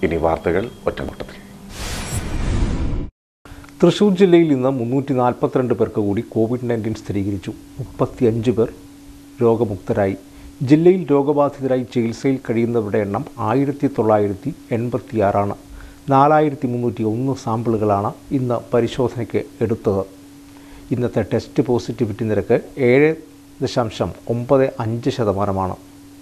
ഇനി വാർത്തകൾ ഒറ്റനോട്ടത്തിൽ തൃശൂർ ജില്ലയിൽ ഇന്ന് മുന്നൂറ്റി നാൽപ്പത്തിരണ്ട് പേർക്ക് കൂടി കോവിഡ് നയൻറ്റീൻ സ്ഥിരീകരിച്ചു മുപ്പത്തിയഞ്ച് പേർ രോഗമുക്തരായി ജില്ലയിൽ രോഗബാധിതരായി ചികിത്സയിൽ കഴിയുന്നവരുടെ എണ്ണം ആയിരത്തി തൊള്ളായിരത്തി എൺപത്തിയാറാണ് നാലായിരത്തി മുന്നൂറ്റി ഒന്ന് സാമ്പിളുകളാണ് ഇന്ന് പരിശോധനയ്ക്ക് എടുത്തത് ഇന്നത്തെ ടെസ്റ്റ് പോസിറ്റിവിറ്റി നിരക്ക് ഏഴ് ദശാംശം ഒമ്പത് അഞ്ച് ശതമാനമാണ്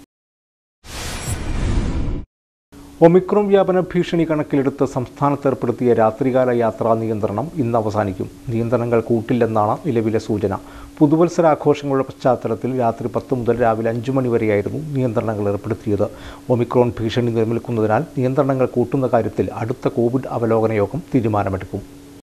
ഒമിക്രോൺ വ്യാപന ഭീഷണി കണക്കിലെടുത്ത് സംസ്ഥാനത്ത് ഏർപ്പെടുത്തിയ രാത്രികാല യാത്രാ നിയന്ത്രണം ഇന്ന് അവസാനിക്കും നിയന്ത്രണങ്ങൾ കൂട്ടില്ലെന്നാണ് നിലവിലെ സൂചന പുതുവത്സരാഘോഷങ്ങളുടെ പശ്ചാത്തലത്തിൽ രാത്രി പത്ത് മുതൽ രാവിലെ അഞ്ചു മണി വരെയായിരുന്നു നിയന്ത്രണങ്ങൾ ഏർപ്പെടുത്തിയത് ഒമിക്രോൺ ഭീഷണി നിലനിൽക്കുന്നതിനാൽ നിയന്ത്രണങ്ങൾ കൂട്ടുന്ന കാര്യത്തിൽ അടുത്ത കോവിഡ് അവലോകന യോഗം തീരുമാനമെടുക്കും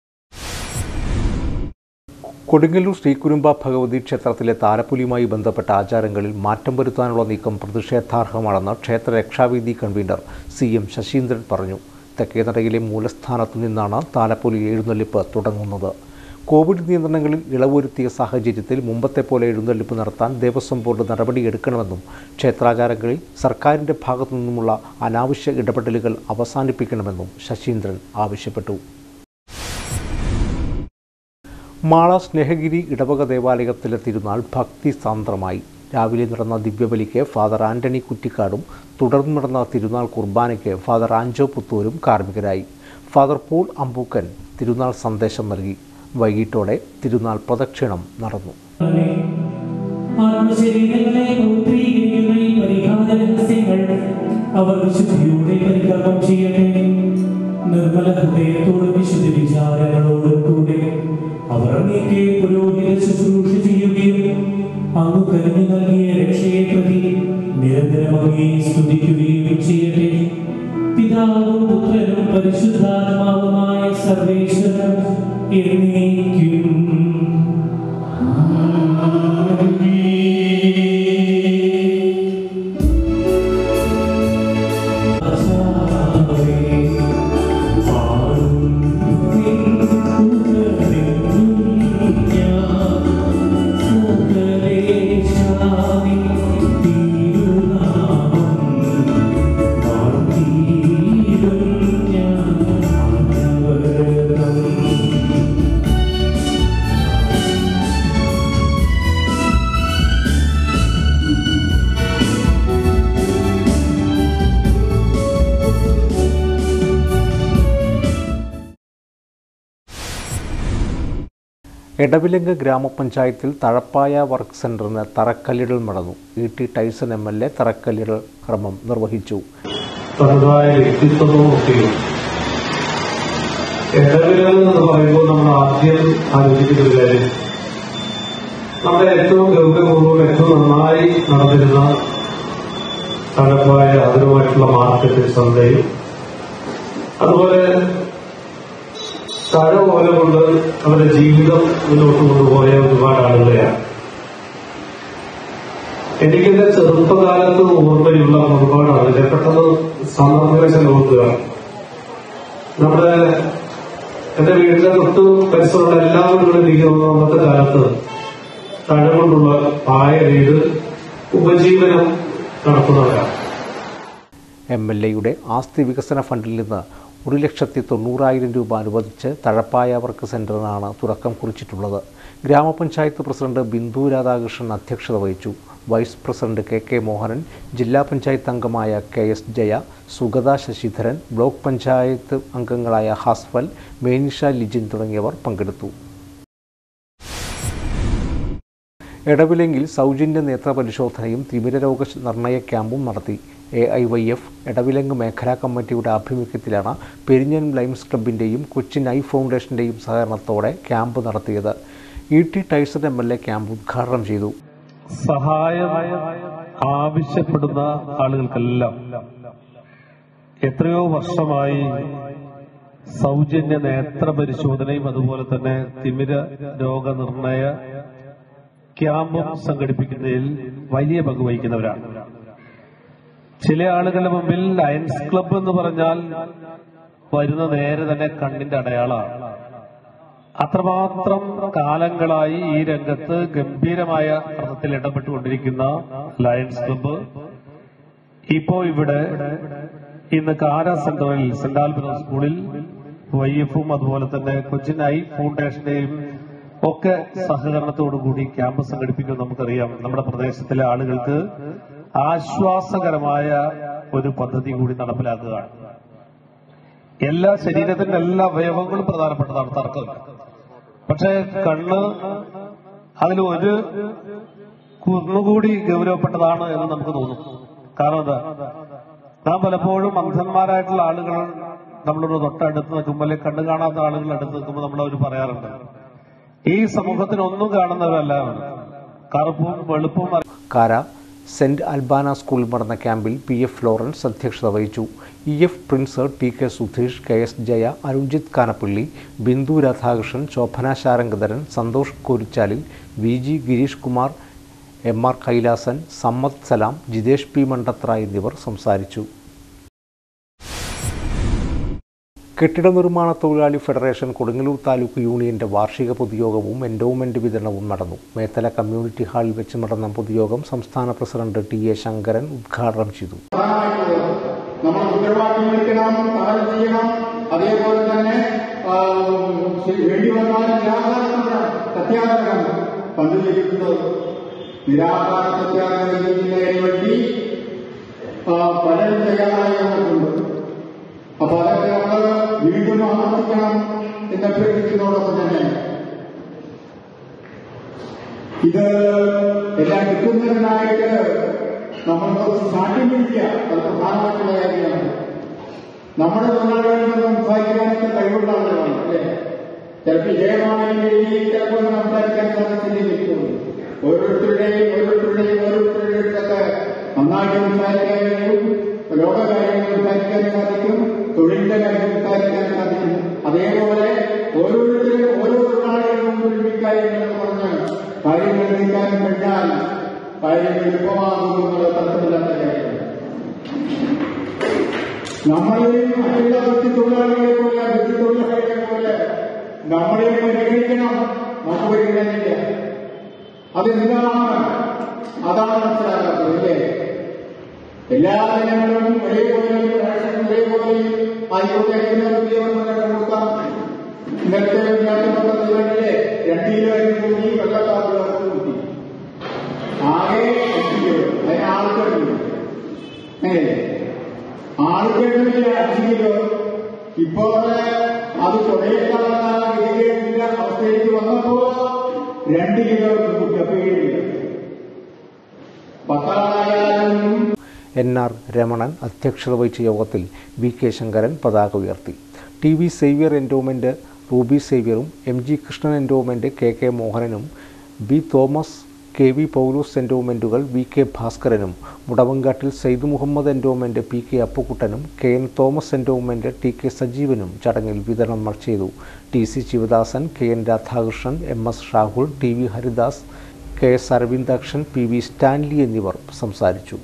കൊടുങ്ങല്ലൂർ ശ്രീകുരുമ്പ ഭഗവതി ക്ഷേത്രത്തിലെ താലപ്പൊലിയുമായി ബന്ധപ്പെട്ട ആചാരങ്ങളിൽ മാറ്റം വരുത്താനുള്ള നീക്കം പ്രതിഷേധാർഹമാണെന്ന് ക്ഷേത്ര രക്ഷാവേദി കൺവീനർ സി എം ശശീന്ദ്രൻ പറഞ്ഞു തെക്കേനടയിലെ മൂലസ്ഥാനത്തു നിന്നാണ് താലപ്പൊലി എഴുന്നള്ളിപ്പ് തുടങ്ങുന്നത് കോവിഡ് നിയന്ത്രണങ്ങളിൽ ഇളവുവരുത്തിയ സാഹചര്യത്തിൽ മുമ്പത്തെ പോലെ എഴുന്നള്ളിപ്പ് നടത്താൻ ദേവസ്വം ബോർഡ് നടപടിയെടുക്കണമെന്നും ക്ഷേത്രാചാരങ്ങളിൽ സർക്കാരിൻ്റെ ഭാഗത്തു നിന്നുമുള്ള അനാവശ്യ ഇടപെടലുകൾ അവസാനിപ്പിക്കണമെന്നും ശശീന്ദ്രൻ ആവശ്യപ്പെട്ടു മാള സ്നേഹഗിരി ഇടവക ദേവാലയത്തിലെ തിരുനാൾ ഭക്തി സാന്ദ്രമായി രാവിലെ നടന്ന ദിവ്യബലിക്ക് ഫാദർ ആന്റണി കുറ്റിക്കാടും തുടർന്ന് നടന്ന തിരുനാൾ കുർബാനയ്ക്ക് ഫാദർ ആൻജോ പുത്തൂരും കാർമ്മികരായി ഫാദർ പോൾ അമ്പൂക്കൻ തിരുനാൾ സന്ദേശം നൽകി വൈകിട്ടോടെ തിരുനാൾ പ്രദക്ഷിണം നടന്നു ആത്മശരീരങ്ങളെ പൗത്രീകരിക്കുന്ന ഈ പരിഹാര രഹസ്യങ്ങൾ അവർ വിശുദ്ധിയോടെ പരികർമ്മം ചെയ്യട്ടെ നിർമ്മല ഹൃദയത്തോടും വിശുദ്ധ വിചാരങ്ങളോടും കൂടെ അവർ അങ്ങേക്ക് പുരോഹിത ശുശ്രൂഷ ചെയ്യുകയും അങ്ങ് കരുതി നൽകിയ രക്ഷയെ പ്രതി നിരന്തരം അങ്ങേ സ്തുതിക്കുകയും ചെയ്യട്ടെ പിതാവും പുത്രനും പരിശുദ്ധാത്മാവുമായ സർവേശ്വരൻ എന്നേക്കും എടവിലങ്ങ് ഗ്രാമപഞ്ചായത്തിൽ തഴപ്പായ വർക്ക് സെന്ററിന് തറക്കല്ലിടൽ നടന്നു E T Tyson M L A തറക്കല്ലിടൽ ക്രമം നിർവഹിച്ചു തനതായ വ്യക്തിത്വവും ഒക്കെയും ഇടവിലകൾ എന്ന് പറയുമ്പോൾ നമ്മൾ ആദ്യം ആലോചിക്കുന്ന ഒരു കാര്യം നമ്മുടെ ഏറ്റവും ഗൗരവപൂർവ്വം ഏറ്റവും നന്നായി നടന്നിരുന്ന തഴപ്പായ ആദരവുമായിട്ടുള്ള മാർക്കറ്റ് ചന്തയും അതുപോലെ തഴ പോലെ കൊണ്ട് അവരുടെ ജീവിതം മുന്നോട്ട് കൊണ്ടുപോയ ഒരുപാട് ആളുകളെയാണ് എനിക്കെന്റെ ചെറുപ്പകാലത്ത് ഓർമ്മയുള്ള ഒരുപാട് ആളുകളെ പെട്ടെന്ന് സന്ദർഭവശാൽ ഓർക്കുക നമ്മുടെ എന്റെ വീടിന്റെ തൊട്ട് പരിസരമുള്ള എല്ലാ വീടുകളും എനിക്ക് തോന്നുന്നു അന്നത്തെ കാലത്ത് തഴ കൊണ്ടുള്ള പായ വീട് ഉപജീവനം നടത്തുന്നവരാണ് എം എൽ എയുടെ ആസ്തി വികസന ഫണ്ടിൽ നിന്ന് ഒരു ലക്ഷത്തി തൊണ്ണൂറായിരം രൂപ അനുവദിച്ച് തഴപ്പായ വർക്ക് സെന്ററിനാണ് തുടക്കം കുറിച്ചിട്ടുള്ളത് ഗ്രാമപഞ്ചായത്ത് പ്രസിഡന്റ് ബിന്ദു രാധാകൃഷ്ണൻ അധ്യക്ഷത വഹിച്ചു vice president K K Mohanan ജില്ലാ പഞ്ചായത്ത് അംഗമായ K S Jaya Sugatha Sasidharan block panchayat അംഗങ്ങളായ ഹസ്ഫൽ മേനിഷ ലിജിൻ തുടങ്ങിയവർ പങ്കെടുത്തു എടവിലെങ്കിൽ സൗജന്യ നേത്ര പരിശോധനയും തിമിരരോഗ നിർണയ ക്യാമ്പും നടത്തി A I Y F Edavilangu മേഖലാ കമ്മിറ്റിയുടെ ആഭിമുഖ്യത്തിലാണ് പെരിഞ്ഞൻ ലൈംസ് ക്ലബിൻ്റെയും കൊച്ചിൻ ഐ ഫൗണ്ടേഷൻ്റെയും സഹകരണത്തോടെ ക്യാമ്പ് നടത്തിയത് E T Tyson M L A camp ഉദ്ഘാടനം ചെയ്തു സഹായം ആവശ്യപ്പെടുന്ന ആളുകൾക്കെല്ലാം എത്രയോ വർഷമായി സൗജന്യ നേത്ര പരിശോധനയും അതുപോലെ തന്നെ തിമിര രോഗനിർണയ ക്യാമ്പും സംഘടിപ്പിക്കുന്നതിൽ വലിയ പങ്ക് വഹിക്കുന്നവരാണ് ചില ആളുകളുടെ മുമ്പിൽ ലയൺസ് ക്ലബ്ബ് എന്ന് പറഞ്ഞാൽ വരുന്ന നേരെ തന്നെ കണ്ണിന്റെ അടയാളമാണ് അത്രമാത്രം കാലങ്ങളായി ഈ രംഗത്ത് ഗംഭീരമായ അർത്ഥത്തിൽ ഇടപെട്ടുകൊണ്ടിരിക്കുന്ന ലയൺസ് ക്ലബ്ബ് ഇപ്പോ ഇവിടെ ഇന്ന് കാര സെന്ററിൽ സെന്റ് ആൽബർട്ട് സ്കൂളിൽ വൈ എഫും അതുപോലെ തന്നെ കൊച്ചിൻ ഐ ഫൗണ്ടേഷന്റെയും ഒക്കെ സഹകരണത്തോടു കൂടി ക്യാമ്പ് സംഘടിപ്പിക്കും നമുക്കറിയാം നമ്മുടെ പ്രദേശത്തിലെ ആളുകൾക്ക് ആശ്വാസകരമായ ഒരു പദ്ധതി കൂടി നടപ്പിലാക്കുകയാണ് എല്ലാ ശരീരത്തിന്റെ എല്ലാ അവയവങ്ങളും പ്രധാനപ്പെട്ടതാണ് തർക്കമില്ല പക്ഷേ കണ്ണ് അതിൽ ഒരു കുന്നുകൂടി ഗൗരവപ്പെട്ടതാണ് എന്ന് നമുക്ക് തോന്നും കാരണം എന്താ നാം പലപ്പോഴും അന്ധന്മാരായിട്ടുള്ള ആളുകൾ നമ്മളോട് തൊട്ടടുത്ത് നിൽക്കുമ്പോൾ അല്ലെങ്കിൽ കണ്ണു കാണാത്ത ആളുകൾ അടുത്ത് നിൽക്കുമ്പോൾ നമ്മൾ അവർ പറയാറുണ്ട് ഈ സമൂഹത്തിന് ഒന്നും കാണുന്നവരല്ല അവർ. കറുപ്പും വെളുപ്പും കാര സെന്റ് അൽബാന സ്കൂളിൽ നടന്ന ക്യാമ്പിൽ പി എഫ് ഫ്ലോറൻസ് അധ്യക്ഷത വഹിച്ചു E F Prince T K Sudheesh K S Jaya Arunjith Kanappilly Bindu Radhakrishnan Shobhana Sarangadharan Santhosh Korichalil V G Girish Kumar M R Kailasan Sammath Salam Jithesh P Mandathra എന്നിവർ സംസാരിച്ചു കെട്ടിട നിർമ്മാണ തൊഴിലാളി ഫെഡറേഷൻ കൊടുങ്ങല്ലൂർ താലൂക്ക് യൂണിയന്റെ വാർഷിക പൊതുയോഗവും എൻഡോമെന്റ് വിതരണവും നടന്നു മേത്തല കമ്മ്യൂണിറ്റി ഹാളിൽ വെച്ച് നടന്ന പൊതുയോഗം സംസ്ഥാന പ്രസിഡന്റ് ടി എ ശങ്കരൻ ഉദ്ഘാടനം ചെയ്തു നമ്മൾ ഉത്തരവാദിത്വം എടുക്കണം സഹായം ചെയ്യണം അതേപോലെ തന്നെ ആ, വേണ്ടി വന്നാൽ നിരാഹാര സത്യാഗ്രഹം പണ്ട് ചെയ്യുന്നത് നിരാഹാര സത്യാഗ്രഹം ചെയ്യുന്നതിന് വേണ്ടി ആ, പലരും തയ്യാറായി വന്നിട്ടുണ്ട് അപ്പൊ അതൊക്കെ നമ്മൾ വീണ്ടും ആവർത്തിക്കണം എന്ന് അഭ്യർത്ഥിക്കുന്നതോടൊപ്പം തന്നെ ഇത് എല്ലാം കിട്ടുന്നതിനായിട്ട് നമ്മൾക്ക് സാധ്യമില്ല അത് പ്രധാനമായിട്ടുള്ള കാര്യമാണ് നമ്മുടെ തൊഴിലാളികളിൽ സംസാരിക്കാനൊക്കെ കഴിവുള്ള ആളുകളാണ് അല്ലേ ചിലപ്പോൾ ജയമാണെങ്കിൽ ചിലപ്പോൾ സംസാരിക്കാൻ സാധിച്ചില്ലെങ്കിൽ ഓരോരുത്തരുടെയും ഓരോരുത്തരുടെയും ഓരോരുത്തരുടെ അടുത്തൊക്കെ നന്നായിട്ട് സംസാരിക്കാൻ കഴിയും ലോകകാര്യങ്ങൾ സംസാരിക്കാൻ സാധിക്കും തൊഴിലിന്റെ കാര്യം സംസാരിക്കാൻ സാധിക്കും അതേപോലെ ഓരോരുത്തരും ഓരോ തൊഴിലാളികളും മുമ്പിൽ ഇക്കാര്യങ്ങൾ പറഞ്ഞ് കാര്യങ്ങൾ നീക്കാനും കഴിഞ്ഞാൽ കാര്യങ്ങൾ എളുപ്പമാകുന്നു എന്നുള്ള തരത്തിലുള്ള കാര്യമാണ് നമ്മളെയും മറ്റുള്ള വൃത്തി തൊഴിലാളികളെ പോലെ വൃത്തി തൊഴിലാളികളെ പോലെ നമ്മളെയും പരിഗണിക്കണം നമുക്ക് പരിഗണനയില്ല അതെന്താണ് അതാണ് മനസ്സിലാക്കാത്തത് അല്ലേ എല്ലാ ജനങ്ങളും ഒരേപോലെ രാഷ്ട്രം ഒരേപോലെ ആയിക്കോട്ടെ എല്ലാ ഉദ്യോഗസ്ഥരെ കൊടുക്കാം ഇന്നത്തെ വിദ്യാർത്ഥികളെ രണ്ട് കിലോ അരി കൂടി വെള്ളക്കാർക്ക് കൂട്ടി ആകെ അഞ്ച് കിലോ അതിന് ആൾക്കാരുണ്ട് ഏ ആൾക്കാരുടെ അഞ്ച് കിലോ ഇപ്പോ അത് തുടങ്ങിക്കാവുന്ന ഗതികേടിന്റെ അവസ്ഥയിലേക്ക് വന്നപ്പോ രണ്ട് കിലോ കൂട്ടി അപ്പൊ ഏഴ് കിലോ പത്താളായാലും എൻ ആർ രമണൻ അധ്യക്ഷത വഹിച്ച യോഗത്തിൽ വി കെ ശങ്കരൻ പതാക ഉയർത്തി T V Xavier endowment Ruby സേവ്യറും M G Krishnan endowment K K മോഹനനും B Thomas K V Paulose എൻഡോമെൻറ്റുകൾ വി കെ ഭാസ്കരനും Mudavankattil Syed Muhammad endowment P K അപ്പുക്കുട്ടനും K N Thomas endowment T K സജീവനും ചടങ്ങിൽ വിതരണം ചെയ്തു T C Sivadasan K N Radhakrishnan M S Shahul T V Haridas K S Aravindakshan P V Stanley എന്നിവർ സംസാരിച്ചു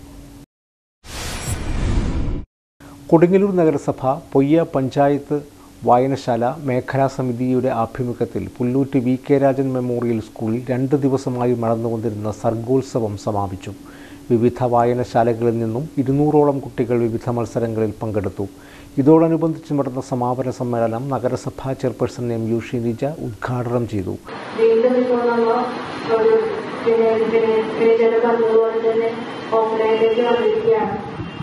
കൊടുങ്ങല്ലൂർ നഗരസഭ പൊയ്യ പഞ്ചായത്ത് വായനശാല മേഖലാ സമിതിയുടെ ആഭിമുഖ്യത്തിൽ Pullut V K Rajan memorial സ്കൂളിൽ രണ്ട് ദിവസമായി നടന്നുകൊണ്ടിരുന്ന സർഗോത്സവം സമാപിച്ചു വിവിധ വായനശാലകളിൽ നിന്നും ഇരുന്നൂറോളം കുട്ടികൾ വിവിധ മത്സരങ്ങളിൽ പങ്കെടുത്തു ഇതോടനുബന്ധിച്ച് നടന്ന സമാപന സമ്മേളനം നഗരസഭാ ചെയർപേഴ്സൺ എം യു ഷിനിജ ഉദ്ഘാടനം ചെയ്തു വീണ്ടും ഇപ്പോൾ നമ്മൾ ഒരു പിന്നെ പിന്നെ പിന്നെ ചേട്ടൻ പറഞ്ഞതുപോലെ തന്നെ ഓഫ്ലൈനിലേക്ക് വന്നിരിക്കുകയാണ്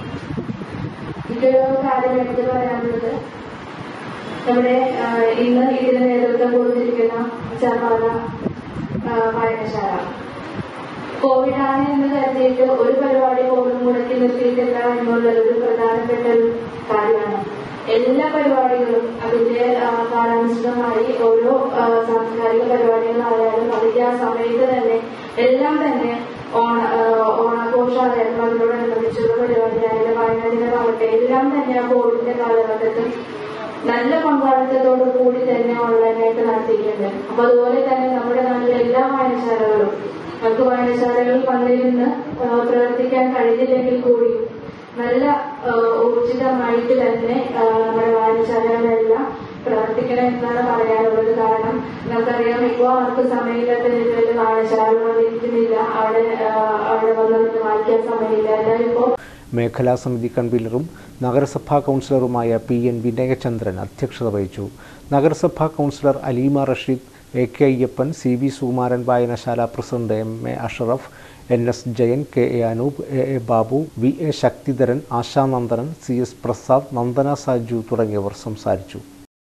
ഇതൊരു കാര്യം എടുത്ത് പറയാനുള്ളത് നമ്മുടെ ആ, ഇന്ന് ഇതിന് നേതൃത്വം കൊടുത്തിരിക്കുന്ന ചർമാല വായനശാല കോവിഡാണ് എന്ന് കരുതിയിട്ട് ഒരു പരിപാടി പോലും മുടക്കി നിർത്തിയിട്ടില്ല എന്നുള്ളത് ഒരു പ്രധാനപ്പെട്ട ഒരു കാര്യമാണ് എല്ലാ പരിപാടികളും അതിന്റെ ആ, കാലാനുസൃതമായി ഓരോ ആ, സാംസ്കാരിക പരിപാടികളായാലും അതിന്റെ ആ സമയത്ത് തന്നെ എല്ലാം തന്നെ ഓണ ആ, ഓണാഘോഷമായാലും അതിനോടനുബന്ധിച്ചുള്ള പരിപാടിയായാലും വായനാദിനമാവട്ടെ എല്ലാം തന്നെ ആ കോവിഡിന്റെ കാലഘട്ടത്തിൽ നല്ല പങ്കാളിത്തത്തോടു കൂടി തന്നെ ഓൺലൈനായിട്ട് നടത്തിയിട്ടുണ്ട് അപ്പൊ അതുപോലെ തന്നെ നമ്മുടെ നാട്ടിലെ എല്ലാ വായനശാലകളും നമുക്ക് വായനശാലകളിൽ വന്നിരുന്ന് ആ, പ്രവർത്തിക്കാൻ കഴിഞ്ഞില്ലെങ്കിൽ കൂടിയും നല്ല ആ, ഊർജിതമായിട്ട് തന്നെ ആ, നമ്മുടെ വായനശാലകളെല്ലാം പ്രവർത്തിക്കണം എന്നാണ് പറയാനുള്ളത് കാരണം നമുക്കറിയാം ഇപ്പോൾ അവർക്ക് സമയമില്ലാത്ത രീതിയിൽ വായനശാലകൾ ഇരിക്കുന്നില്ല അവിടെ ആ, അവിടെ വന്ന് വായിക്കാൻ സമയമില്ല എന്നാൽ ഇപ്പോൾ മേഖലാ സമിതി കൺവീനറും നഗരസഭാ കൗൺസിലറുമായ പി എൻ വിനയചന്ദ്രൻ അധ്യക്ഷത വഹിച്ചു നഗരസഭാ councillor Aleema Rasheed A K Ayyappan C V Sukumaran വായനശാല president M A Ashraf N S Jayan K A Anoop A A Babu V A Sakthidharan Ashanandanan C S Prasad Nandana Saju തുടങ്ങിയവർ സംസാരിച്ചു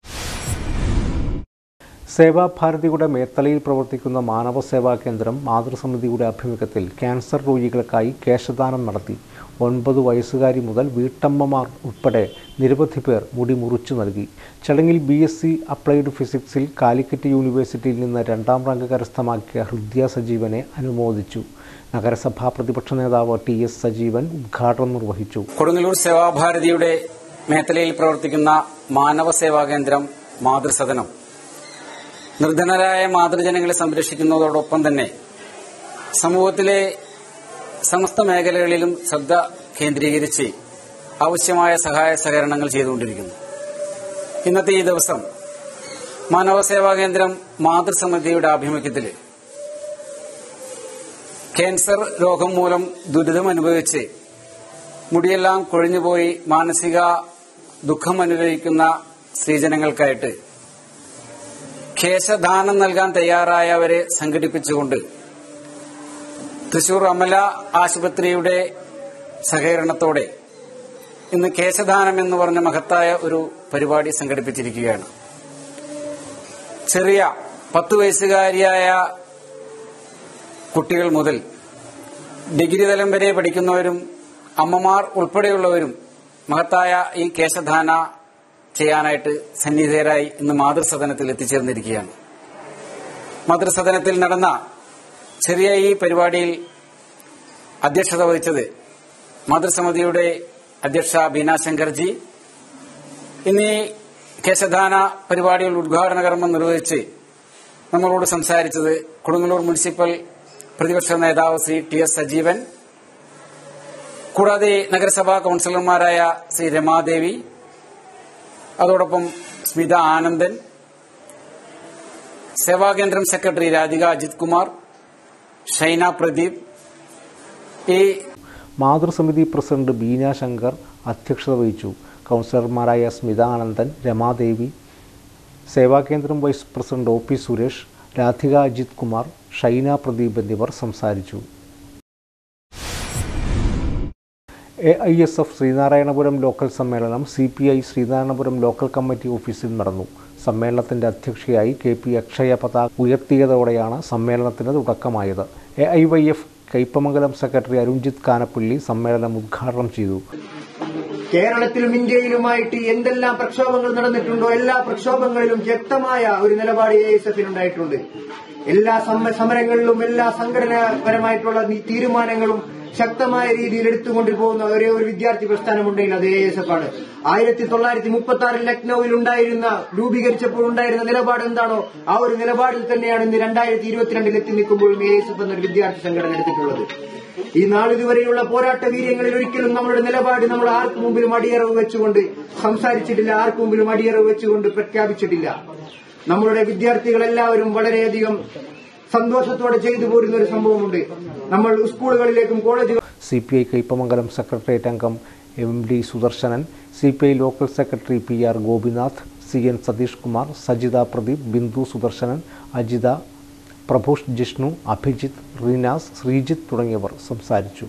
സേവാഭാരതിയുടെ മേത്തലയിൽ പ്രവർത്തിക്കുന്ന മാനവ സേവാ കേന്ദ്രം മാതൃസമിതിയുടെ ആഭിമുഖ്യത്തിൽ ക്യാൻസർ രോഗികൾക്കായി കേശദാനം നടത്തി ഒൻപത് വയസ്സുകാരി മുതൽ വീട്ടമ്മമാർ ഉൾപ്പെടെ നിരവധി പേർ മുടി മുറിച്ചു നൽകി ചടങ്ങിൽ ബി എസ് സി അപ്ലൈഡ് ഫിസിക്സിൽ കാലിക്കറ്റ് യൂണിവേഴ്സിറ്റിയിൽ നിന്ന് രണ്ടാം റാങ്ക് കരസ്ഥമാക്കിയ ഹൃദ്യ സജീവനെ അനുമോദിച്ചു നഗരസഭാ പ്രതിപക്ഷ നേതാവ് ടി എസ് സജീവൻ ഉദ്ഘാടനം നിർവഹിച്ചു കൊടുങ്ങല്ലൂർ സേവാഭാരതിയുടെ മേഖലയിൽ പ്രവർത്തിക്കുന്ന മാനവ സേവാ കേന്ദ്രം മാതൃസദനം നിർധനരായ മാതൃജനങ്ങളെ സംരക്ഷിക്കുന്നതോടൊപ്പം തന്നെ സമൂഹത്തിലെ സമസ്ത മേഖലകളിലും ശ്രദ്ധ കേന്ദ്രീകരിച്ച് ആവശ്യമായ സഹായ സഹകരണങ്ങൾ ചെയ്തുകൊണ്ടിരിക്കുന്നു ഇന്നത്തെ ഈ ദിവസം മാനവ സേവാ കേന്ദ്രം മാതൃസമിതിയുടെ ആഭിമുഖ്യത്തിൽ ക്യാൻസർ രോഗം മൂലം ദുരിതം അനുഭവിച്ച് മുടിയെല്ലാം കൊഴിഞ്ഞുപോയി മാനസിക ദുഃഖം അനുഭവിക്കുന്ന സ്ത്രീജനങ്ങൾക്കായിട്ട് കേശദാനം നൽകാൻ തയ്യാറായവരെ സംഘടിപ്പിച്ചുകൊണ്ട് തൃശൂർ അമല ആശുപത്രിയുടെ സഹകരണത്തോടെ ഇന്ന് കേശദാനം എന്ന് പറഞ്ഞ മഹത്തായ ഒരു പരിപാടി സംഘടിപ്പിച്ചിരിക്കുകയാണ് ചെറിയ പത്ത് വയസ്സുകാരിയായ കുട്ടികൾ മുതൽ ഡിഗ്രി തലം വരെ പഠിക്കുന്നവരും അമ്മമാർ ഉൾപ്പെടെയുള്ളവരും മഹത്തായ ഈ കേശദാന ചെയ്യാനായിട്ട് സന്നിഹിതരായി ഇന്ന് മാതൃസദനത്തിൽ എത്തിച്ചേർന്നിരിക്കുകയാണ് മാതൃസദനത്തിൽ നടന്ന ചെറിയ ഈ പരിപാടിയിൽ അധ്യക്ഷത വഹിച്ചത് മാതൃസമിതിയുടെ അധ്യക്ഷ ബീന ശങ്കർജി ഇന്ന് ഈ കേശദാന പരിപാടിയുടെ ഉദ്ഘാടന കർമ്മം നിർവഹിച്ച് നമ്മളോട് സംസാരിച്ചത് കൊടുങ്ങല്ലൂർ മുനിസിപ്പൽ പ്രതിപക്ഷ നേതാവ് ശ്രീ ടി എസ് സജീവൻ കൂടാതെ നഗരസഭാ കൌൺസിലർമാരായ ശ്രീ രമാദേവി അതോടൊപ്പം സ്മിത ആനന്ദൻ സേവാകേന്ദ്രം സെക്രട്ടറി രാധിക അജിത് കുമാർ ഷൈന പ്രദീപ് ഈ മാതൃസമിതി പ്രസിഡന്റ് ബീന ശങ്കർ അധ്യക്ഷത വഹിച്ചു കൗൺസിലർമാരായ സ്മിത ആനന്ദൻ രമാദേവി സേവാകേന്ദ്രം vice president O P Suresh Radhika Ajith Kumar Shaina Pradeep എന്നിവർ സംസാരിച്ചു A I S F Sreenarayanapuram local സമ്മേളനം C P I Sreenarayanapuram local committee ഓഫീസിൽ നടന്നു സമ്മേളനത്തിന്റെ അധ്യക്ഷയായി കെ പി അക്ഷയ പതാക ഉയർത്തിയതോടെയാണ് സമ്മേളനത്തിന് തുടക്കമായത് A I Y F Kaipamangalam secretary Arunjith Kanappilly സമ്മേളനം ഉദ്ഘാടനം ചെയ്തു കേരളത്തിലും ഇന്ത്യയിലുമായിട്ട് എന്തെല്ലാം പ്രക്ഷോഭങ്ങൾ നടന്നിട്ടുണ്ടോ എല്ലാ പ്രക്ഷോഭങ്ങളിലും വ്യക്തമായ ഒരു നിലപാട് എ എസ് എഫിനുണ്ടായിട്ടുണ്ട് എല്ലാ സമ- സമരങ്ങളിലും എല്ലാ സംഘടനാപരമായിട്ടുള്ള നീ- തീരുമാനങ്ങളും ശക്തമായ രീതിയിൽ എടുത്തുകൊണ്ട് പോകുന്ന ഒരേ ഒരു വിദ്യാർത്ഥി പ്രസ്ഥാനമുണ്ടെങ്കിൽ അത് എ എസ് എഫ് ആണ് ആയിരത്തി തൊള്ളായിരത്തി മുപ്പത്തി ആറിൽ ലക്നൌവിൽ ഉണ്ടായിരുന്ന രൂപീകരിച്ചപ്പോൾ ഉണ്ടായിരുന്ന നിലപാട് എന്താണോ ആ ഒരു നിലപാടിൽ തന്നെയാണ് ഇന്ന് രണ്ടായിരത്തി ഇരുപത്തിരണ്ടിൽ എത്തി നിൽക്കുമ്പോഴും എ എസ് എഫ് എന്നൊരു വിദ്യാർത്ഥി സംഘടന എടുത്തിട്ടുള്ളത് ഈ നാളിതുവരെയുള്ള പോരാട്ട വീര്യങ്ങളിൽ ഒരിക്കലും നമ്മുടെ നിലപാട് നമ്മൾ ആർക്കു മുമ്പിലും അടിയറവ് വെച്ചുകൊണ്ട് സംസാരിച്ചിട്ടില്ല ആർക്കു മുമ്പിലും അടിയറവ് വെച്ചുകൊണ്ട് പ്രഖ്യാപിച്ചിട്ടില്ല നമ്മളുടെ വിദ്യാർത്ഥികളെല്ലാവരും വളരെയധികം സന്തോഷത്തോടെ ചെയ്തു പോരുന്ന ഒരു സംഭവമുണ്ട് നമ്മൾ സ്കൂളുകളിലേക്കും കോളേജുകളിലേക്കും C P I Kaipamangalam secretariat അംഗം M D Sudarsanan C P I local secretary P R Gopinath C N Satheesh Kumar Sajitha Pradeep Bindu Sudarsanan Ajitha Prabhoosh Jishnu Abhijith Reenas Sreejith തുടങ്ങിയവർ സംസാരിച്ചു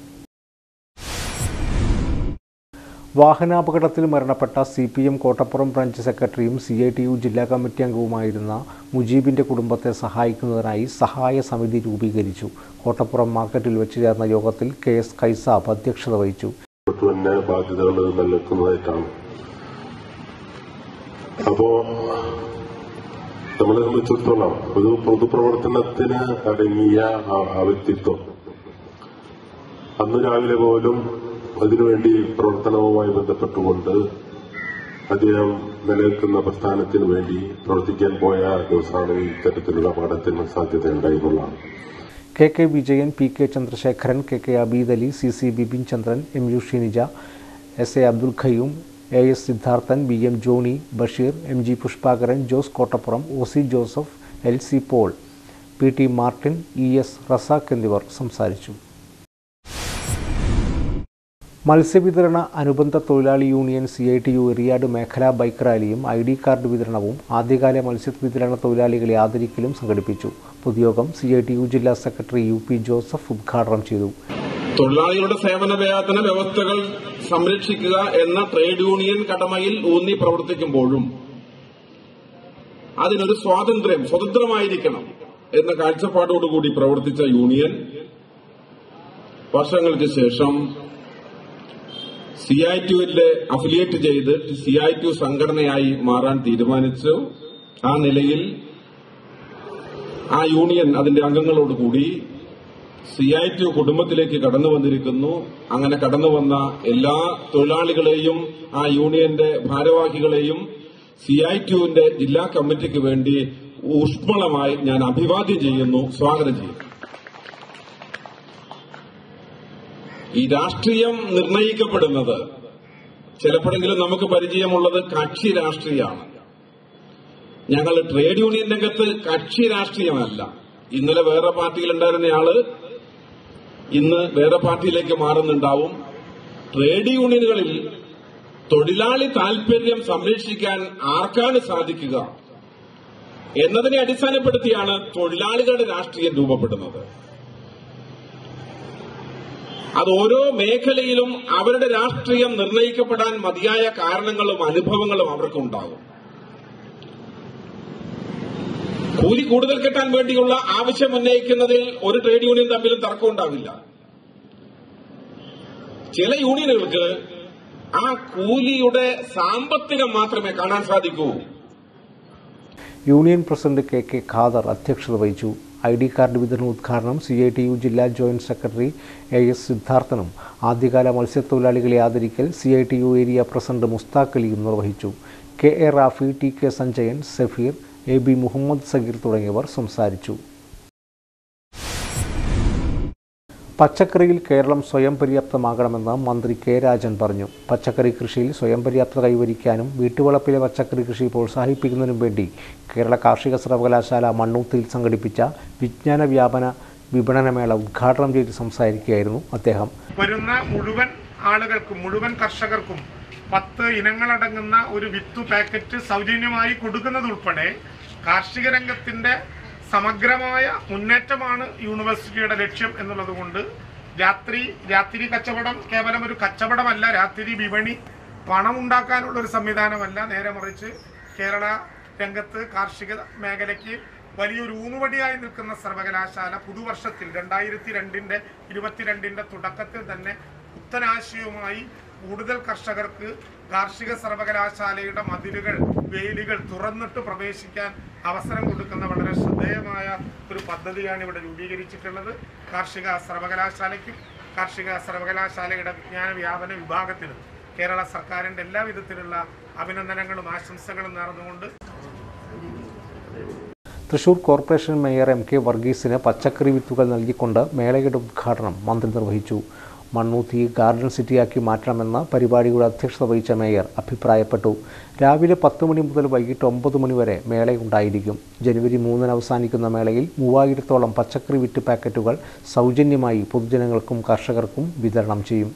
വാഹനാപകടത്തിൽ മരണപ്പെട്ട C P M Kottappuram branch സെക്രട്ടറിയും സി ഐ ടി യു ജില്ലാ കമ്മിറ്റി അംഗവുമായിരുന്ന മുജീബിന്റെ കുടുംബത്തെ സഹായിക്കുന്നതിനായി സഹായ സമിതി രൂപീകരിച്ചു കോട്ടപ്പുറം മാർക്കറ്റിൽ വെച്ച് ചേർന്ന യോഗത്തിൽ കെ എസ് കൈസാബ് അധ്യക്ഷത വഹിച്ചു തന്നെ ബാധ്യതകൾ നിലനിൽക്കുന്നതായിട്ടാണ് അപ്പോ നമ്മളെ സംബന്ധിച്ചിടത്തോളം ഒരു പൊതുപ്രവർത്തനത്തിന് അടങ്ങിയ ആ- ആ വ്യക്തിത്വം അന്ന് രാവിലെ പോലും അതിനുവേണ്ടി പ്രവർത്തനവുമായി ബന്ധപ്പെട്ടുകൊണ്ട് അദ്ദേഹം നിലനിൽക്കുന്ന പ്രസ്ഥാനത്തിന് വേണ്ടി പ്രവർത്തിക്കാൻ പോയ ദിവസമാണ് ഇത്തരത്തിലുള്ള അപകടത്തിന് സാധ്യതയുണ്ടായിരുന്നുള്ളതാണ് K K Vijayan P K Chandrasekharan K K Abeed Ali C C Bipin Chandran M U Shinija S A Abdul Khayyum A S Siddharthan B M Johny Basheer M G Pushpakaran Jose Kottappuram O C Joseph L C Paul P T Martin E S Razak എന്നിവർ സംസാരിച്ചു മത്സ്യവിതരണ അനുബന്ധ തൊഴിലാളി union C I T U Eriyad മേഖലാ bike റാലിയും I D card വിതരണവും ആദ്യകാല മത്സ്യവിതരണ തൊഴിലാളികളെ ആദരിക്കലും സംഘടിപ്പിച്ചു പൊതുയോഗം സി ഐ ടി യു ജില്ലാ സെക്രട്ടറി യു പി ജോസഫ് ഉദ്ഘാടനം ചെയ്തു തൊഴിലാളികളുടെ സേവന വേതന വ്യവസ്ഥകൾ സംരക്ഷിക്കുക എന്ന ട്രേഡ് യൂണിയൻ കടമയിൽ ഊന്നി പ്രവർത്തിക്കുമ്പോഴും അതിനൊരു സ്വാതന്ത്ര്യം സ്വതന്ത്രമായിരിക്കണം എന്ന കാഴ്ചപ്പാടോടുകൂടി പ്രവർത്തിച്ച യൂണിയൻ വർഷങ്ങൾക്ക് ശേഷം സി ഐ ടുവിലെ അഫിലിയേറ്റ് ചെയ്ത് സി ഐ ടു സംഘടനയായി മാറാൻ തീരുമാനിച്ചു ആ നിലയിൽ ആ യൂണിയൻ അതിന്റെ അംഗങ്ങളോടുകൂടി സി ഐ ടു കുടുംബത്തിലേക്ക് കടന്നു വന്നിരിക്കുന്നു അങ്ങനെ കടന്നു വന്ന എല്ലാ തൊഴിലാളികളെയും ആ യൂണിയന്റെ ഭാരവാഹികളെയും സി ഐ ടുവിന്റെ ജില്ലാ കമ്മിറ്റിക്ക് വേണ്ടി ഊഷ്മളമായി ഞാൻ അഭിവാദ്യം ചെയ്യുന്നു സ്വാഗതം ചെയ്യുന്നു ഈ രാഷ്ട്രീയം നിർണയിക്കപ്പെടുന്നത് ചിലപ്പോഴെങ്കിലും നമുക്ക് പരിചയമുള്ളത് കക്ഷി രാഷ്ട്രീയമാണ് ഞങ്ങൾ ട്രേഡ് യൂണിയൻ രംഗത്ത് കക്ഷി രാഷ്ട്രീയമല്ല ഇന്നലെ വേറെ പാർട്ടിയിലുണ്ടായിരുന്നയാള് ഇന്ന് വേറെ പാർട്ടിയിലേക്ക് മാറുന്നുണ്ടാവും ട്രേഡ് യൂണിയനുകളിൽ തൊഴിലാളി താൽപര്യം സംരക്ഷിക്കാൻ ആർക്കാണ് സാധിക്കുക എന്നതിനെ അടിസ്ഥാനപ്പെടുത്തിയാണ് തൊഴിലാളികളുടെ രാഷ്ട്രീയം രൂപപ്പെടുന്നത് അത് ഓരോ മേഖലയിലും അവരുടെ രാഷ്ട്രീയം നിർണയിക്കപ്പെടാൻ മതിയായ കാരണങ്ങളും അനുഭവങ്ങളും അവർക്കുണ്ടാകും കൂലി കൂടുതൽ കിട്ടാൻ വേണ്ടിയുള്ള ആവശ്യം ഉന്നയിക്കുന്നതിൽ ഒരു ട്രേഡ് യൂണിയൻ തമ്മിലും തർക്കമുണ്ടാവില്ല ചില യൂണിയനുകൾക്ക് ആ കൂലിയുടെ സാമ്പത്തികം മാത്രമേ കാണാൻ സാധിക്കൂ union president K K Khader അധ്യക്ഷത വഹിച്ചു ഐ ഡി കാർഡ് വിതരണ ഉദ്ഘാടനം സി ഐ ടി യു ജില്ലാ ജോയിന്റ് സെക്രട്ടറി എ എസ് സിദ്ധാർത്ഥനും ആദ്യകാല മത്സ്യത്തൊഴിലാളികളെ ആദരിക്കൽ C I T U area president Mushtaq അലിയും നിർവഹിച്ചു K A Rafi T K Sanjayan Safeer A B Muhammad Sageer തുടങ്ങിയവർ സംസാരിച്ചു പച്ചക്കറിയിൽ കേരളം സ്വയം പര്യാപ്തമാകണമെന്ന് മന്ത്രി കെ രാജൻ പറഞ്ഞു പച്ചക്കറി കൃഷിയിൽ സ്വയം പര്യാപ്തത കൈവരിക്കാനും വീട്ടുവളപ്പിലെ പച്ചക്കറി കൃഷി പ്രോത്സാഹിപ്പിക്കുന്നതിനും വേണ്ടി കേരള കാർഷിക സർവകലാശാല മണ്ണൂത്തിൽ സംഘടിപ്പിച്ച വിജ്ഞാന വ്യാപന വിപണനമേള ഉദ്ഘാടനം ചെയ്ത് സംസാരിക്കുകയായിരുന്നു അദ്ദേഹം വരുന്ന മുഴുവൻ ആളുകൾക്കും മുഴുവൻ കർഷകർക്കും പത്ത് ഇനങ്ങളടങ്ങുന്ന ഒരു വിത്തു പാക്കറ്റ് സൗജന്യമായി കൊടുക്കുന്നതുൾപ്പെടെ കാർഷിക രംഗത്തിന്റെ സമഗ്രമായ മുന്നേറ്റമാണ് യൂണിവേഴ്സിറ്റിയുടെ ലക്ഷ്യം എന്നുള്ളത് കൊണ്ട് രാത്രി രാത്രി കച്ചവടം കേവലം ഒരു കച്ചവടമല്ല രാത്രി വിപണി പണം ഉണ്ടാക്കാനുള്ള ഒരു സംവിധാനമല്ല നേരെ മറിച്ച് കേരള രംഗത്ത് കാർഷിക മേഖലയ്ക്ക് വലിയൊരു ഊന്നുവടിയായി നിൽക്കുന്ന സർവകലാശാല പുതുവർഷത്തിൽ രണ്ടായിരത്തി രണ്ടിന്റെ ഇരുപത്തിരണ്ടിന്റെ തുടക്കത്തിൽ തന്നെ പുത്തനാശയവുമായി കൂടുതൽ കർഷകർക്ക് കാർഷിക സർവകലാശാലയുടെ മതിലുകൾ വേലികൾ തുറന്നിട്ട് പ്രവേശിക്കാൻ അവസരം കൊടുക്കുന്ന വളരെ ശ്രദ്ധേയമായ ഒരു പദ്ധതിയാണ് ഇവിടെ രൂപീകരിച്ചിട്ടുള്ളത് കാർഷിക സർവകലാശാലയ്ക്കും കാർഷിക സർവകലാശാലയുടെ വിജ്ഞാന വ്യാപന വിഭാഗത്തിനും കേരള സർക്കാരിന്റെ എല്ലാ വിധത്തിലുള്ള അഭിനന്ദനങ്ങളും ആശംസകളും നേർന്നുകൊണ്ട് Thrissur corporation mayor M K വർഗീസിന് പച്ചക്കറി വിത്തുകൾ നൽകിക്കൊണ്ട് മേളയുടെ ഉദ്ഘാടനം മന്ത്രി നിർവഹിച്ചു മണ്ണൂത്തി ഗാർഡൻ സിറ്റിയാക്കി മാറ്റണമെന്ന് പരിപാടിയുടെ അധ്യക്ഷത വഹിച്ച മേയർ അഭിപ്രായപ്പെട്ടു രാവിലെ പത്ത് മണി മുതൽ വൈകിട്ട് ഒമ്പത് മണി വരെ മേളയുണ്ടായിരിക്കും ജനുവരി മൂന്നിന് അവസാനിക്കുന്ന മേളയിൽ മൂവായിരത്തോളം പച്ചക്കറി വിറ്റ് പാക്കറ്റുകൾ സൗജന്യമായി പൊതുജനങ്ങൾക്കും കർഷകർക്കും വിതരണം ചെയ്യും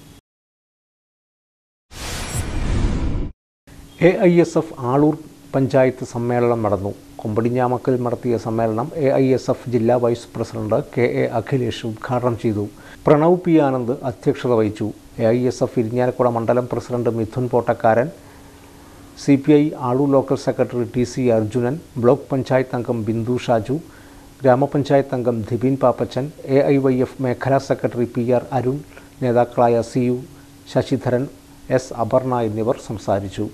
A I S F Aloor panchayat സമ്മേളനം നടന്നു കൊമ്പടിഞ്ഞാമക്കൽ നടത്തിയ സമ്മേളനം എ ഐ എസ് എഫ് ജില്ലാ vice president K A Akhilesh ഉദ്ഘാടനം ചെയ്തു പ്രണവ് പി ആനന്ദ് അധ്യക്ഷത വഹിച്ചു A I S F Irinjalakuda മണ്ഡലം president Mithun Pottakkaran C P I Aloor local secretary T C Arjunan block panchayat അംഗം ബിന്ദു ഷാജു ഗ്രാമപഞ്ചായത്ത് അംഗം Dhibin Pappachan A I Y F മേഖലാ സെക്രട്ടറി പി ആർ അരുൺ നേതാക്കളായ C U Sasidharan S Aparna എന്നിവർ സംസാരിച്ചു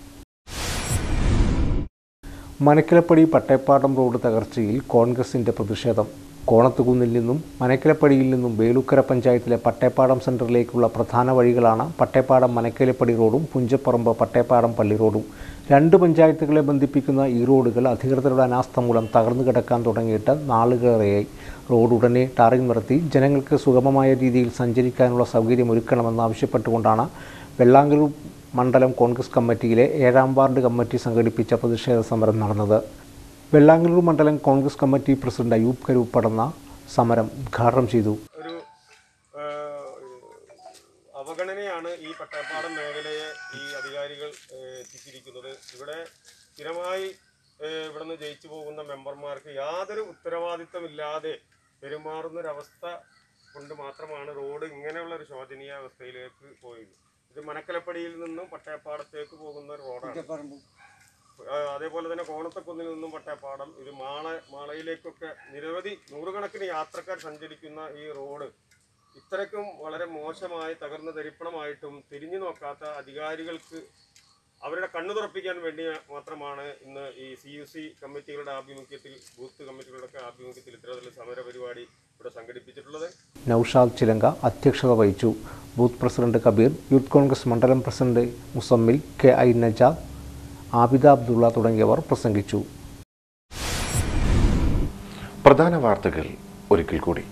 മനക്കിലപ്പടി പട്ടേപ്പാടം റോഡ് തകർച്ചയിൽ കോൺഗ്രസിന്റെ പ്രതിഷേധം കോണത്തുകുന്നിൽ നിന്നും മനക്കിലപ്പടിയിൽ നിന്നും വേലുക്കര പഞ്ചായത്തിലെ പട്ടേപ്പാടം സെന്ററിലേക്കുള്ള പ്രധാന വഴികളാണ് പട്ടേപ്പാടം മനക്കിലപ്പടി റോഡും പുഞ്ചപ്പറമ്പ് പട്ടേപ്പാടം പള്ളി റോഡും രണ്ട് പഞ്ചായത്തുകളെ ബന്ധിപ്പിക്കുന്ന ഈ റോഡുകൾ അധികൃതരുടെ അനാസ്ഥ മൂലം തകർന്നു കിടക്കാൻ തുടങ്ങിയിട്ട് നാളുകളേറെയായി റോഡ് ഉടനെ ടാറിംഗ് നിർത്തി ജനങ്ങൾക്ക് സുഗമമായ രീതിയിൽ സഞ്ചരിക്കാനുള്ള സൗകര്യം ഒരുക്കണമെന്ന് ആവശ്യപ്പെട്ടുകൊണ്ടാണ് വെള്ളാങ്കലൂർ മണ്ഡലം കോൺഗ്രസ് കമ്മിറ്റിയിലെ ഏഴാം വാർഡ് കമ്മിറ്റി സംഘടിപ്പിച്ച പ്രതിഷേധ സമരം നടന്നത് വെള്ളാങ്ങല്ലൂർ മണ്ഡലം Congress committee president Ayoob Karuppadanna സമരം ഉദ്ഘാടനം ചെയ്തു ഒരു ആ, അവഗണനയാണ് ഈ പട്ടാപ്പാടം മേഖലയെ ഈ അധികാരികൾ ഏ, എത്തിച്ചിരിക്കുന്നത് ഇവിടെ സ്ഥിരമായി ഏ, ഇവിടുന്ന് ജയിച്ചു പോകുന്ന മെമ്പർമാർക്ക് യാതൊരു ഉത്തരവാദിത്തമില്ലാതെ പെരുമാറുന്നൊരവസ്ഥ കൊണ്ട് മാത്രമാണ് റോഡ് ഇങ്ങനെയുള്ള ഒരു ശോചനീയ അവസ്ഥയിലേക്ക് പോയത് ഇത് മനക്കലപ്പടിയിൽ നിന്നും പട്ടയപ്പാടത്തേക്ക് പോകുന്ന ഒരു റോഡാണ് ആ, അതേപോലെ തന്നെ കോണത്തക്കുന്നിൽ നിന്നും പട്ടയപ്പാടം ഇത് മാള മാളയിലേക്കൊക്കെ നിരവധി നൂറുകണക്കിന് യാത്രക്കാർ സഞ്ചരിക്കുന്ന ഈ റോഡ് ഇത്രയ്ക്കും വളരെ മോശമായി തകർന്ന തരിപ്പണമായിട്ടും തിരിഞ്ഞു നോക്കാത്ത അധികാരികൾക്ക് അവരുടെ കണ്ണു തുറപ്പിക്കാൻ വേണ്ടി മാത്രമാണ് ഇന്ന് ഈ സി യു സി കമ്മിറ്റികളുടെ ആഭിമുഖ്യത്തിൽ ബൂത്ത് കമ്മിറ്റികളുടെ ഒക്കെ ആഭിമുഖ്യത്തിൽ ഇത്തരത്തിലുള്ള സമര പരിപാടി ഇവിടെ സംഘടിപ്പിച്ചിട്ടുള്ളത് നൌഷാദ് ചിലങ്ക അധ്യക്ഷത വഹിച്ചു booth president Kabeer youth Congress മണ്ഡലം president Muzammil K I Najad Abida Abdulla തുടങ്ങിയവർ പ്രസംഗിച്ചു പ്രധാന വാർത്തകൾ ഒരിക്കൽ കൂടി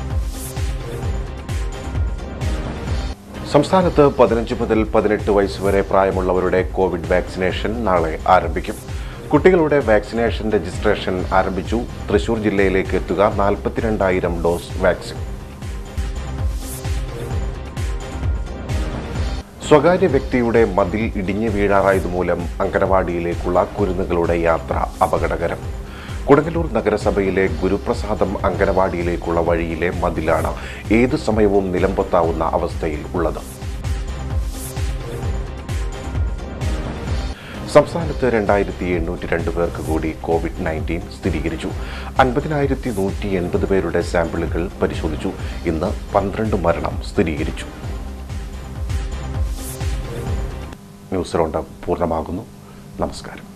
സംസ്ഥാനത്ത് പതിനഞ്ച് മുതൽ പതിനെട്ട് വയസ്സ് വരെ പ്രായമുള്ളവരുടെ കോവിഡ് വാക്സിനേഷൻ നാളെ ആരംഭിക്കും കുട്ടികളുടെ വാക്സിനേഷൻ രജിസ്ട്രേഷൻ ആരംഭിച്ചു തൃശൂർ ജില്ലയിലേക്ക് എത്തുക നാൽപ്പത്തിരണ്ടായിരം ഡോസ് വാക്സിൻ സ്വകാര്യ വ്യക്തിയുടെ മതിൽ ഇടിഞ്ഞു വീഴാറായതുമൂലം അങ്കനവാടിയിലേക്കുള്ള കുരുന്നുകളുടെ യാത്ര അപകടകരം കൊടുങ്ങല്ലൂർ നഗരസഭയിലെ ഗുരുപ്രസാദം അങ്കനവാടിയിലേക്കുള്ള വഴിയിലെ മതിലാണ് ഏതു സമയവും നിലംപൊത്താവുന്ന അവസ്ഥയിൽ ഉള്ളത് സംസ്ഥാനത്ത് രണ്ടായിരത്തി എണ്ണൂറ്റി രണ്ട് പേർക്ക് കൂടി കോവിഡ് നയൻറ്റീൻ സ്ഥിരീകരിച്ചു അൻപതിനായിരത്തി നൂറ്റി എൺപത് പേരുടെ സാമ്പിളുകൾ പരിശോധിച്ചു ഇന്ന് പന്ത്രണ്ട് മരണം സ്ഥിരീകരിച്ചു ന്യൂസ് റൗണ്ട് പൂർണ്ണമാകുന്നു നമസ്കാരം